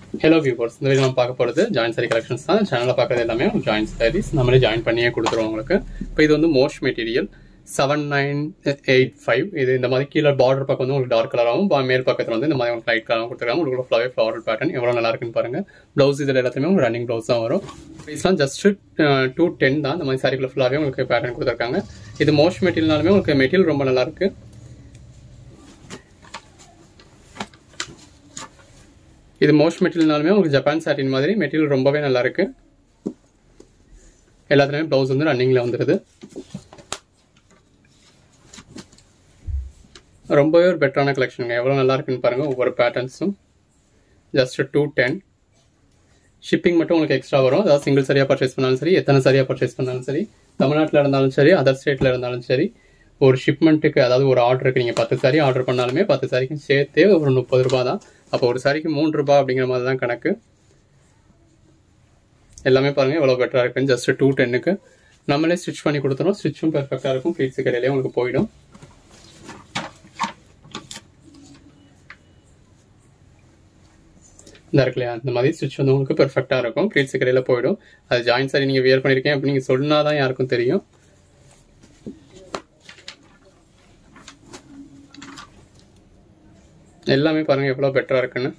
hello viewers இந்த video நம்ம பார்க்க போகிறது ஜாயின் சாரி கலெக்ஷன்ஸ் தான் சேனலில் பார்க்குறது எல்லாமே ஜாயின் சாரீஸ் நம்மளே ஜாயின் பண்ணியே கொடுத்துருவோம் உங்களுக்கு இப்போ இது வந்து most material seven nine eight five இது இந்த மாதிரி கீழே பார்டர் பக்கம் வந்து உங்களுக்கு டார்க் கலராகவும் பா- மேல் பக்கத்தில் வந்து இந்த மாதிரி உங்களுக்கு லைட் கலராகவும் கொடுத்துருக்காங்க உங்களுக்கு ஃப்ளவர் ஃப்ளவரல் பேட்டர்ன் எவ்வளோ நல்லா இருக்குன்னு பாருங்க ப்ளவுஸ் இதில் எல்லாத்தையுமே உங்களுக்கு ரன்னிங் ப்ளவுஸ் தான் வரும் ப்ரைஸ்லாம் ஜஸ்ட் டூ டென் தான் இந்த மாதிரி சாரிக்குள்ள ஃபுல்லாகவே உங்களுக்கு பேட்டர்ன் கொடுத்துருக்காங்க இது மோஸ்ட் மெட்டீரியல்னாலுமே உங்களுக்கு மெட்டீரியல் ரொம்ப நல்லா இருக்கு இது மோஸ்ட் மெட்டீரியல்னாலுமே உங்களுக்கு ஜப்பான் சாட்டின் மாதிரி மெட்டீரியல் ரொம்பவே நல்லா இருக்கு எல்லாத்துலயுமே ப்ளவுஸ் வந்து ரன்னிங்ல வந்துடுது ரொம்பவே ஒரு பெட்டரான கலெக்ஷனுங்க எவ்வளோ நல்லா இருக்குன்னு பாருங்க ஒவ்வொரு பேட்டர்ன்ஸும் ஜஸ்ட் டூ டென் ஷிப்பிங் மட்டும் உங்களுக்கு எக்ஸ்ட்ரா வரும் அதாவது சிங்கிள் சரியாக பர்ச்சேஸ் பண்ணாலும் சரி எத்தனை சரியாக பர்ச்சேஸ் பண்ணாலும் சரி தமிழ்நாட்டில் இருந்தாலும் சரி அதர் ஸ்டேட்டில் இருந்தாலும் சரி ஒரு ஷிப்மெண்ட்டுக்கு அதாவது ஒரு ஆர்டருக்கு நீங்கள் பத்து சாரி ஆர்டர் பண்ணாலுமே பத்து சாரிக்கும் சேர்த்தே ஒரு முப்பது ரூபா தான் அப்போ ஒரு சாரிக்கு மூணு ரூபா அப்படிங்கிற மாதிரி தான் கணக்கு எல்லாமே பாருங்க எவ்வளோ பெட்டராக இருக்குன்னு ஜஸ்ட் டூ டென்னுக்கு நம்மளே ஸ்டிச் பண்ணி கொடுத்துரும் ஸ்டிச்சும் பெர்ஃபெக்டாக இருக்கும் ஃப்ளீட்ஸு கடையிலே உங்களுக்கு போயிடும் இந்த இருக்கு இல்லையா இந்த மாதிரி ஸ்டிச் வந்து உங்களுக்கு பெர்ஃபெக்டாக இருக்கும் ப்ளீட்ஸ் கடையில் போயிடும் அது ஜாயின் சாரி நீங்கள் வியர் பண்ணியிருக்கேன் அப்படின்னு நீங்கள் சொன்னா தான் யாருக்கும் தெரியும் எல்லாமே பாருங்க எவ்வளோ பெட்டராக இருக்குன்னு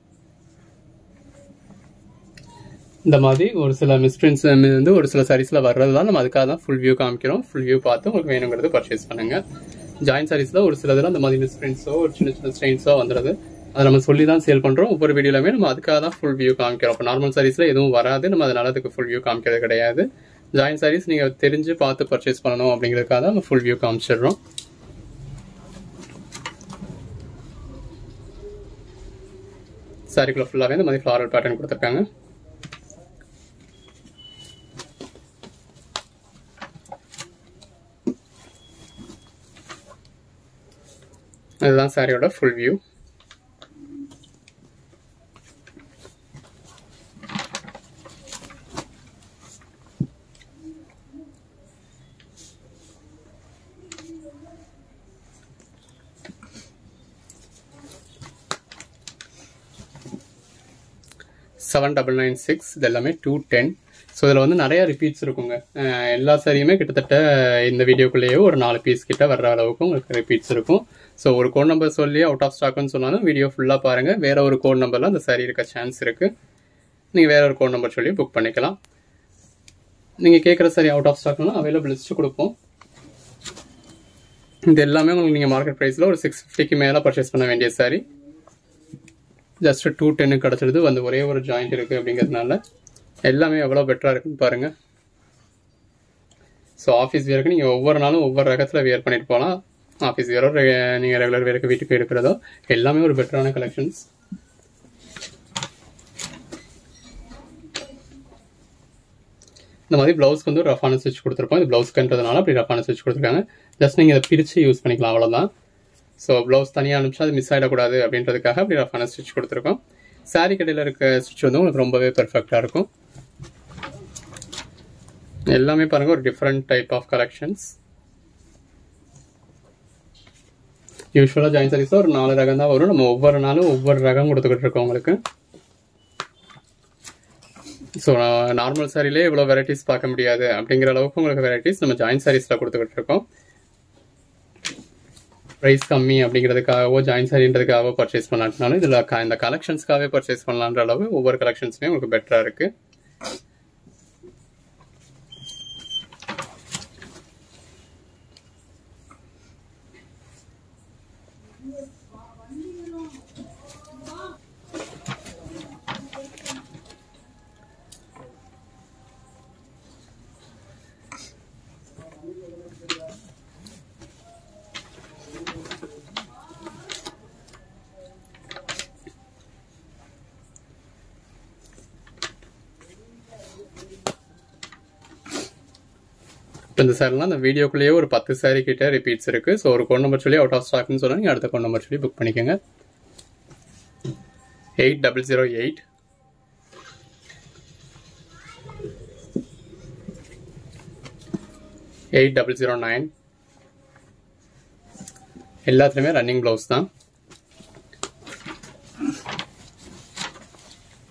இந்த மாதிரி ஒரு சில மிஸ்பிரிண்ட்ஸ் வந்து ஒரு சில சாரீஸில் வர்றது தான் நம்ம அதுக்காக தான் ஃபுல் வியூ காமிக்கிறோம் ஃபுல் வியூ பார்த்து உங்களுக்கு வேணுங்கிறது பர்ச்சேஸ் பண்ணுங்க ஜாயின் சாரீஸில் ஒரு சில இதில் அந்த மாதிரி மிஸ்பிரிண்ட்ஸோ ஒரு சின்ன சின்ன ஸ்ட்ரெயின்ஸோ வந்துடுது அதை நம்ம சொல்லி தான் சேல் பண்ணுறோம் ஒவ்வொரு வீடியோலுமே நம்ம அதுக்காக தான் ஃபுல் வியூ காமிக்கிறோம் இப்போ நார்மல் சாரீஸில் எதுவும் வராது நம்ம அதனால அதுக்கு ஃபுல் வியூ காமிக்கிறது கிடையாது ஜாயின் சாரீஸ் நீங்கள் தெரிஞ்சு பார்த்து பர்ச்சேஸ் பண்ணணும் அப்படிங்கிறதுக்காக தான் நம்ம ஃபுல் வியூ காமிச்சிடுறோம் சாரிக்குள்ள ஃபுல்லாகவே இந்த மாதிரி ஃப்ளாரல் பேட்டர்ன் கொடுத்துருக்காங்க இதுதான் சாரியோட full view seven double nine six இது எல்லாமே டூ டென் ஸோ இதில் வந்து நிறைய ரிப்பீட்ஸ் இருக்குங்க அஹ் எல்லா சாரியுமே கிட்டத்தட்ட இந்த வீடியோக்குள்ளேயே ஒரு நாலு பீஸ் கிட்ட வர்ற அளவுக்கு உங்களுக்கு ரிப்பீட்ஸ் இருக்கும் ஸோ ஒரு கோட் நம்பர் சொல்லி அவுட் ஆஃப் ஸ்டாக்னு சொன்னாலும் வீடியோ ஃபுல்லாக பாருங்கள் வேற ஒரு கோட் நம்பரில் அந்த சாரி இருக்க சான்ஸ் இருக்குது நீங்கள் வேற ஒரு கோட் நம்பர் சொல்லி புக் பண்ணிக்கலாம் நீங்கள் கேட்குற சாரி அவுட் ஆஃப் ஸ்டாக்னா அவைலபிள் லிஸ்ட்டு கொடுப்போம் இது எல்லாமே உங்களுக்கு நீங்கள் மார்க்கெட் ப்ரைஸில் ஒரு சிக்ஸ் ஃபிஃப்டிக்கு மேலே பர்ச்சேஸ் பண்ண வேண்டிய சாரி ஜஸ்ட் டூ டென்னுக்கு கிடச்சிடுது வந்து ஒரே ஒரு ஜாயிண்ட் இருக்குது அப்படிங்கிறதுனால எல்லாமே எவ்வளோ பெட்டராக இருக்குன்னு பாருங்கள் ஸோ ஆஃபீஸ் வியருக்கு நீங்கள் ஒவ்வொரு நாளும் ஒவ்வொரு ரகத்தில் வியர் பண்ணிட்டு போகலாம் ஆஃபீஸ் வியரோ நீங்கள் ரெகுலர் வியருக்கு வீட்டுக்கு எடுக்கிறதோ எல்லாமே ஒரு பெட்டரான கலெக்ஷன்ஸ் இந்த மாதிரி ப்ளவுஸ்க்கு வந்து ஒரு ரஃபான ஸ்டிச் கொடுத்துருப்போம் இது ப்ளவுஸ்க்குன்றதுனால அப்படி ரஃபான ஸ்டிச் கொடுத்துருக்காங்க ஜஸ்ட் நீங்கள் இதை பிரித்து யூஸ் பண்ணிக்கலாம் அவ்வளோதான் ஸோ ப்ளவுஸ் தனியாக அனுப்பிச்சா அது மிஸ் ஆகிடக்கூடாது அப்படின்றதுக்காக அப்படி ரஃபான ஸ்டிச் கொடுத்துருக்கோம் சாரி கடையில் இருக்க ஸ்டிச் வந்து உங்களுக்கு ரொம்பவே பெர்ஃபெக்டாக இருக்கும் எல்லாமே பாருங்க ஒரு டிஃப்ரெண்ட் டைப் ஆஃப் கலெக்ஷன்ஸ் யூஸ்வலாக ஜாயின் சாரீஸில் ஒரு நாலு ரகம் தான் வரும் நம்ம ஒவ்வொரு நாளும் ஒவ்வொரு ரகம் கொடுத்துக்கிட்டு இருக்கோம் உங்களுக்கு ஸோ நார்மல் சாரிலே இவ்வளோ வெரைட்டிஸ் பார்க்க முடியாது அப்படிங்கிற அளவுக்கு உங்களுக்கு வெரைட்டிஸ் நம்ம ஜாயின் சாரீஸில் கொடுத்துக்கிட்டு இருக்கோம் ப்ரைஸ் கம்மி அப்படிங்கிறதுக்காகவோ ஜாயின் சாரின்றதுக்காகவோ பர்ச்சேஸ் பண்ணலாம்னாலும் இதில் க- இந்த கலெக்ஷன்ஸ்க்காகவே பர்ச்சேஸ் பண்ணலான்ற அளவு ஒவ்வொரு கலெக்ஷன்ஸுமே உங்களுக்கு பெட்டராக இருக்குது இப்போ இந்த சாரிலாம் அந்த வீடியோக்குள்ளேயே ஒரு பத்து சாரி கிட்ட ரிப்பீட்ஸ் இருக்கு ஸோ ஒரு கோட் நம்பர் சொல்லி அவுட் ஆஃப் ஸ்டாக்னு சொன்னா நீங்கள் அடுத்த கோட் நம்பர் சொல்லி புக் பண்ணிக்கோங்க eight double zero eight eight double zero nine எல்லாத்துலேயுமே ரன்னிங் ப்ளவுஸ் தான்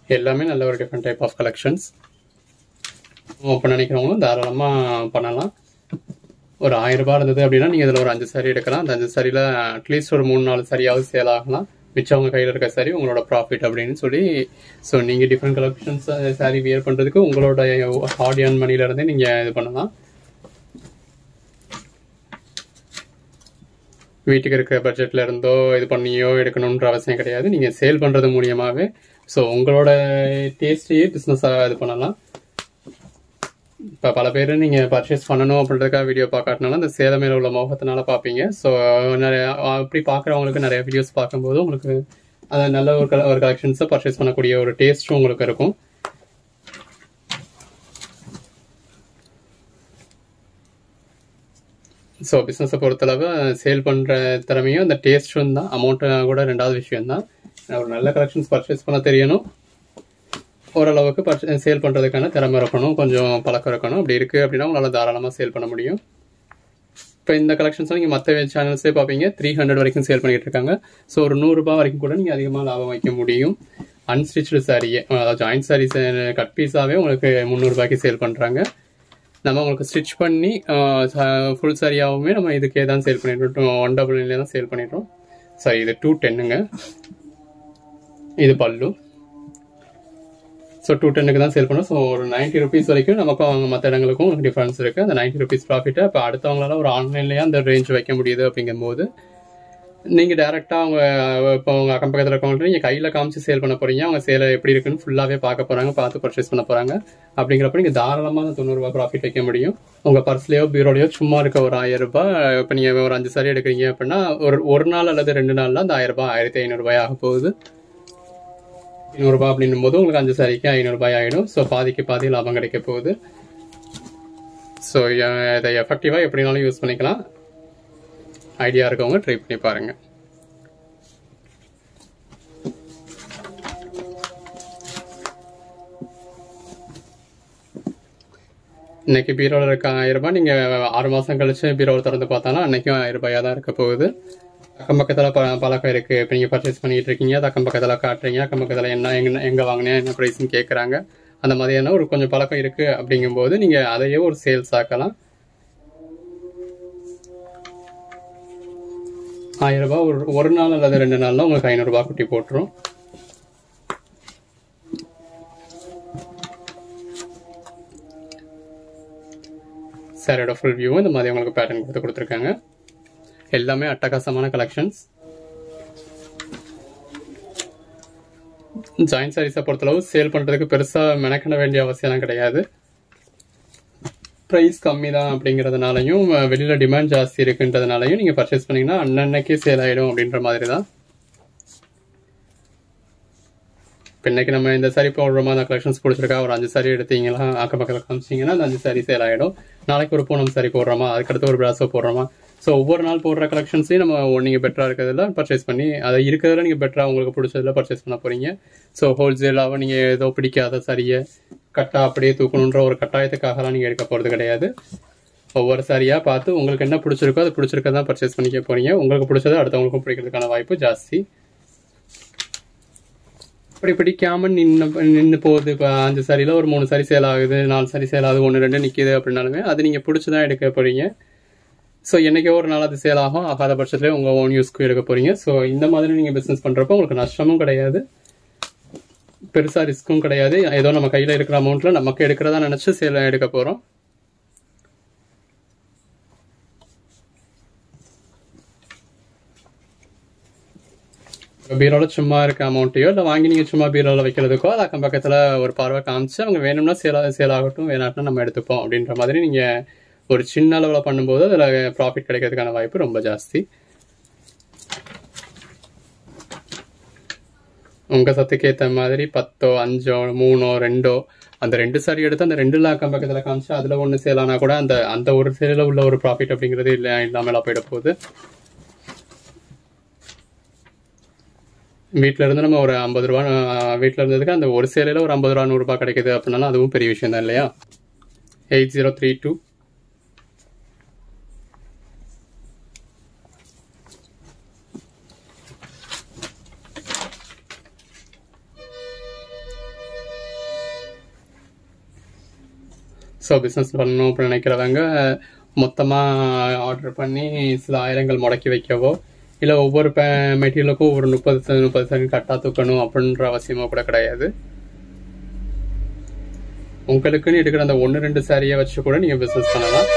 எல்லாமே நல்ல ஒரு different type of collections open நினைக்கிறவங்களும் தாராளமாக பண்ணலாம் ஒரு ஆயிரம் ரூபாய் இருந்தது அப்படின்னா நீங்கள் இதில் ஒரு அஞ்சு சாரி எடுக்கலாம் அந்த அஞ்சு சாரியில் அட்லீஸ்ட் ஒரு மூணு நாலு சாரியாவது சேல் ஆகலாம் மிச்சம் உங்கள் கையில் இருக்க சாரி உங்களோட ப்ராஃபிட் அப்படின்னு சொல்லி ஸோ நீங்கள் டிஃப்ரெண்ட் கலெக்ஷன்ஸ் சாரி வியர் பண்ணுறதுக்கு உங்களோட ஹார்ட் அண்ட் மணிலேருந்தே நீங்கள் இது பண்ணலாம் வீட்டுக்கு இருக்கிற பட்ஜெட்ல இருந்தோ இது பண்ணியோ எடுக்கணுன்ற அவசியம் கிடையாது நீங்கள் சேல் பண்ணுறது மூலியமாகவே ஸோ உங்களோட டேஸ்டையே பிஸ்னஸாக இது பண்ணலாம் இப்போ பல பேர் நீங்கள் பர்ச்சேஸ் பண்ணணும் அப்படின்றதுக்காக வீடியோ பார்க்காட்டினாலும் அந்த சேலை மேலே உள்ள மோகத்தினால பார்ப்பீங்க ஸோ நிறைய அப்படி பார்க்குறவங்களுக்கு நிறைய வீடியோஸ் பார்க்கும்போது உங்களுக்கு அது நல்ல ஒரு கல ஒரு கலெக்ஷன்ஸை பர்ச்சேஸ் பண்ணக்கூடிய ஒரு டேஸ்ட்டும் உங்களுக்கு இருக்கும் ஸோ பிஸ்னஸை பொறுத்தளவு சேல் பண்ணுற திறமையும் அந்த டேஸ்ட்டும் தான் அமௌண்ட்டு கூட ரெண்டாவது விஷயம் தான் ஒரு நல்ல கலெக்ஷன்ஸ் பர்ச்சேஸ் பண்ண தெரியணும் ஓரளவுக்கு பர்ச்சே சேல் பண்ணுறதுக்கான திறமை இருக்கணும் கொஞ்சம் பழக்கம் இருக்கணும் அப்படி இருக்குது அப்படின்னா உங்களால் தாராளமாக சேல் பண்ண முடியும் இப்போ இந்த கலெக்ஷன்ஸ் நீங்கள் மற்ற சேனல்ஸே பார்ப்பீங்க த்ரீ ஹண்ட்ரட் வரைக்கும் சேல் பண்ணிட்டு இருக்காங்க ஸோ ஒரு நூறுரூபா வரைக்கும் கூட நீங்கள் அதிகமாக லாபம் வைக்க முடியும் அன்ஸ்டிச்சு சாரியே அதாவது ஜாயிண்ட் சாரீஸ் கட் பீஸாகவே உங்களுக்கு முந்நூறுபாய்க்கு சேல் பண்ணுறாங்க நம்ம உங்களுக்கு ஸ்டிச் பண்ணி ஃபுல் சாரியாகவுமே நம்ம இதுக்கே தான் சேல் பண்ணிடுறோம் ஒன் டபுள் நைன்லேயே தான் சேல் பண்ணிடுறோம் சரி இது டூ டென்னுங்க இது பல்லு ஸோ டூ டென்னுக்கு தான் சேல் பண்ணோம் ஸோ ஒரு நைன்ட்டி ருபீஸ் வரைக்கும் நமக்கும் அவங்க மற்ற இடங்களுக்கும் டிஃப்ரென்ஸ் இருக்குது அந்த நைன்ட்டி ருபீஸ் ப்ராஃபிட்டை இப்போ அடுத்தவங்களால ஒரு ஆன்லைன்லேயே அந்த ரேஞ்ச் வைக்க முடியுது அப்படிங்கும்போது நீங்கள் டேரெக்டாக அவங்க இப்போ உங்கள் அக்கம் பக்கத்தில் இருக்கவங்கள்ட்ட நீங்கள் கையில் காமிச்சு சேல் பண்ண போகிறீங்க அவங்க சேலை எப்படி இருக்குன்னு ஃபுல்லாகவே பார்க்க போகிறாங்க பார்த்து பர்ச்சேஸ் பண்ண போகிறாங்க அப்படிங்கிறப்ப நீங்கள் தாராளமாக அந்த தொண்ணூறுரூவா ப்ராஃபிட் வைக்க முடியும் உங்கள் பர்ஸ்லேயோ பீரோலையோ சும்மா இருக்க ஒரு ஆயிரம் ரூபாய் இப்போ நீங்கள் ஒரு அஞ்சு சாரி எடுக்கிறீங்க அப்படின்னா ஒரு ஒரு நாள் அல்லது ரெண்டு நாளில் அந்த ஆயிரம் ரூபாய் ஆயிரத்தி ஐநூறுரூபாய் ஆக போகுது ஐநூறுரூபா அப்படின்னும் போது உங்களுக்கு அஞ்சு சாரிக்கு ஐநூறுரூபாய் ஆகிடும் ஸோ பாதிக்கு பாதி லாபம் கிடைக்க போகுது ஸோ இதை எஃபெக்டிவாக எப்படினாலும் யூஸ் பண்ணிக்கலாம் ஐடியா இருக்கவங்க ட்ரை பண்ணி பாருங்க இன்னைக்கு பீரோவில் இருக்க ஆயிரம் ரூபாய் நீங்கள் ஆறு மாதம் கழிச்சு பீரோவில் திறந்து பார்த்தாலும் அன்னைக்கும் ஆயிரம் ரூபாயாக தான் இருக்க போகுது அக்கம் பக்கத்தில் ப பழக்கம் இருக்குது இப்போ நீங்கள் பர்ச்சேஸ் பண்ணிட்டு இருக்கீங்க அது அக்கம் பக்கத்தில் காட்டுறீங்க அக்கம் பக்கத்தில் என்ன எங்கே எங்கே வாங்கினேன் என்ன ப்ரைஸ்னு கேட்குறாங்க அந்த மாதிரியான ஒரு கொஞ்சம் பழக்கம் இருக்குது அப்படிங்கும்போது நீங்கள் அதையே ஒரு சேல்ஸ் ஆக்கலாம் ஆயிரம் ரூபாய் ஒரு ஒரு நாள் அல்லது ரெண்டு நாள்ல உங்களுக்கு ஐநூறுரூபா குட்டி போட்டுரும் சாரோட ஃபுல் வியூவும் இந்த மாதிரி உங்களுக்கு பேட்டர்ன் கொடுத்து கொடுத்துருக்காங்க எல்லாமே அட்டகாசமான கலெக்ஷன்ஸ் ஜாயின் சாரீஸை பொறுத்தளவு சேல் பண்ணுறதுக்கு பெருசாக மெனக்கிட வேண்டிய அவசியம் கிடையாது ப்ரைஸ் கம்மி தான் அப்படிங்கிறதுனாலையும் வெளியில் டிமாண்ட் ஜாஸ்தி இருக்குன்றதுனாலையும் நீங்கள் பர்ச்சேஸ் பண்ணிங்கன்னா அன்னன்னைக்கே சேல் ஆகிடும் அப்படின்ற மாதிரி தான் இப்போ இன்னைக்கு நம்ம இந்த சாரி போடுறோமா அந்த கலெக்ஷன்ஸ் பிடிச்சிருக்கா ஒரு அஞ்சு சாரி எடுத்தீங்களா அக்கம் பக்கத்தில் காமிச்சிங்கன்னா அந்த அஞ்சு சாரி சேல் ஆகிடும் நாளைக்கு ஒரு பூனம் சாரி போடுறோமா அதுக்கடுத்து ஒரு பிராஸோ போடுறோமா ஸோ ஒவ்வொரு நாள் போடுற கலெக்ஷன்ஸையும் நம்ம நீங்கள் பெட்டராக இருக்கிறதுல பர்ச்சேஸ் பண்ணி அதை இருக்கிறதுல நீங்கள் பெட்டராக உங்களுக்கு பிடிச்சதுல பர்ச்சேஸ் பண்ண போகிறீங்க ஸோ ஹோல்சேலாக நீங்கள் ஏதோ பிடிக்காத சரியை கட்டா அப்படியே தூக்கணுன்ற ஒரு கட்டாயத்துக்காகலாம் நீங்கள் எடுக்க போகிறது கிடையாது ஒவ்வொரு சாரியாக பார்த்து உங்களுக்கு என்ன பிடிச்சிருக்கோ அது பிடிச்சிருக்க தான் பர்ச்சேஸ் பண்ணிக்க போகிறீங்க உங்களுக்கு பிடிச்சது அடுத்தவங்களுக்கும் பிடிக்கிறதுக்கான வாய்ப்பு ஜாஸ்தி அப்படி பிடிக்காம நின்று நின்று போகுது இப்போ அஞ்சு சாரியில் ஒரு மூணு சாரி சேல் ஆகுது நாலு சாரி சேல் ஆகுது ஒன்று ரெண்டு நிற்கிது அப்படின்னாலுமே அது நீங்கள் பிடிச்சி தான் எடுக்க போகிறீங்க ஸோ என்றைக்கோ ஒரு நாள் அது சேல் ஆகும் ஆகாத பட்சத்துலேயே உங்கள் ஓன் யூஸ்க்கு எடுக்க போகிறீங்க ஸோ இந்த மாதிரி நீங்கள் பிஸ்னஸ் பண்ணுறப்போ உங்களுக்கு நஷ்டமும் கிடையாது பெருசாக ரிஸ்க்கும் கிடையாது ஏதோ நம்ம கையில் இருக்கிற அமௌண்ட்டில் நமக்கு எடுக்கிறதா நினச்சி சேல் எடுக்க போகிறோம் பீரோவில் சும்மா இருக்க அமௌண்ட்டையோ இல்லை வாங்கி நீங்கள் சும்மா பீரோவில் வைக்கிறதுக்கோ அது அக்கம் பக்கத்தில் ஒரு பார்வை காமிச்சு அவங்க வேணும்னா சேல் சேல் ஆகட்டும் வேணாட்னா நம்ம எடுத்துப்போம் அப்படின்ற மாதிரி நீங்கள் ஒரு சின்ன அளவில் பண்ணும்போது அதில் ப்ராஃபிட் கிடைக்கிறதுக்கான வாய்ப்பு ரொம்ப ஜாஸ்தி உங்கள் சத்துக்கு ஏற்ற மாதிரி பத்தோ அஞ்சோ மூணோ ரெண்டோ அந்த ரெண்டு சாரி எடுத்து அந்த ரெண்டு அக்கம் பக்கத்தில் காமிச்சு அதில் ஒன்று சேல் ஆனால் கூட அந்த அந்த ஒரு சேலில் உள்ள ஒரு ப்ராஃபிட் அப்படிங்கிறது இல்லை இல்லாமல் போயிட போகுது வீட்டில் இருந்து நம்ம ஒரு ஐம்பது ரூபா வீட்டில் இருந்ததுக்கு அந்த ஒரு சேலையில் ஒரு ஐம்பது ரூபா நூறுரூபா கிடைக்குது அப்படின்னாலும் அதுவும் பெரிய விஷயம் தான் இல்லையா eight zero three two so business பண்ணணும் அப்படின்னு நினைக்கிறவங்க மொத்தமாக ஆர்டர் பண்ணி சில ஆயிரங்கள் முடக்கி வைக்கவோ இல்லை ஒவ்வொரு மெட்டீரியலுக்கும் ஒரு முப்பது முப்பது செகண்ட் கட்டாக தூக்கணும் அப்படின்ற அவசியமோ கூட கிடையாது உங்களுக்குன்னு எடுக்கிற அந்த ஒன்று ரெண்டு சாரியை வச்சு கூட நீங்கள் பிஸ்னஸ் பண்ணலாம்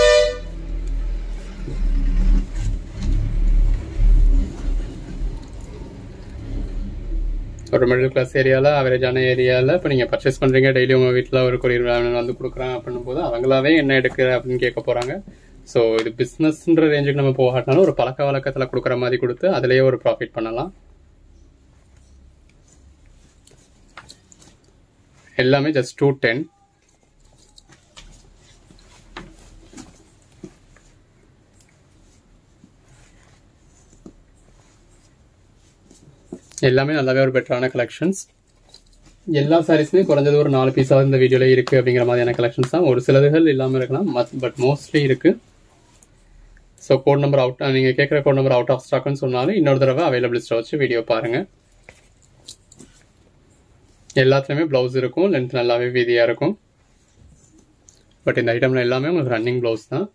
ஒரு மிடில் கிளாஸ் ஏரியாவில் அவரேஜான ஏரியாவில் இப்போ நீங்கள் பர்ச்சேஸ் பண்ணுறீங்க டெய்லி உங்கள் வீட்டில் ஒரு கொரியர் வந்து கொடுக்குறேன் அப்படின்னும் போது அவங்களாவே என்ன எடுக்கிற அப்படின்னு கேட்க போகிறாங்க ஸோ இது பிஸ்னஸ்ன்ற ரேஞ்சுக்கு நம்ம போகாட்டினாலும் ஒரு பழக்க வழக்கத்தில் கொடுக்குற மாதிரி கொடுத்து அதுலேயே ஒரு ப்ராஃபிட் பண்ணலாம் எல்லாமே ஜஸ்ட் டூ டென் எல்லாமே நல்லாவே ஒரு பெட்டரான கலெக்ஷன்ஸ் எல்லா சாரீஸுமே குறைஞ்சது ஒரு நாலு பீஸாக இந்த வீடியோவில் இருக்குது அப்படிங்கிற மாதிரியான கலெக்ஷன்ஸ் தான் ஒரு சிலதுகள் இல்லாமல் இருக்கலாம் பட் மோஸ்ட்லி இருக்குது ஸோ கோட் நம்பர் அவுட் நீங்கள் கேட்குற கோட் நம்பர் அவுட் ஆஃப் ஸ்டாக்னு சொன்னாலும் இன்னொரு தடவை அவைலபிள் ஸ்டோர் வச்சு வீடியோ பாருங்கள் எல்லாத்துலேயுமே ப்ளவுஸ் இருக்கும் லென்த் நல்லாவே வீதியாக இருக்கும் பட் இந்த ஐட்டம்ல எல்லாமே உங்களுக்கு ரன்னிங் ப்ளவுஸ் தான்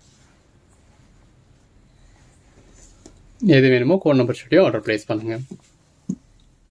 எது வேணுமோ கோட் நம்பர் சொல்லிட்டு ஆர்டர் ப்ளேஸ் பண்ணுங்கள்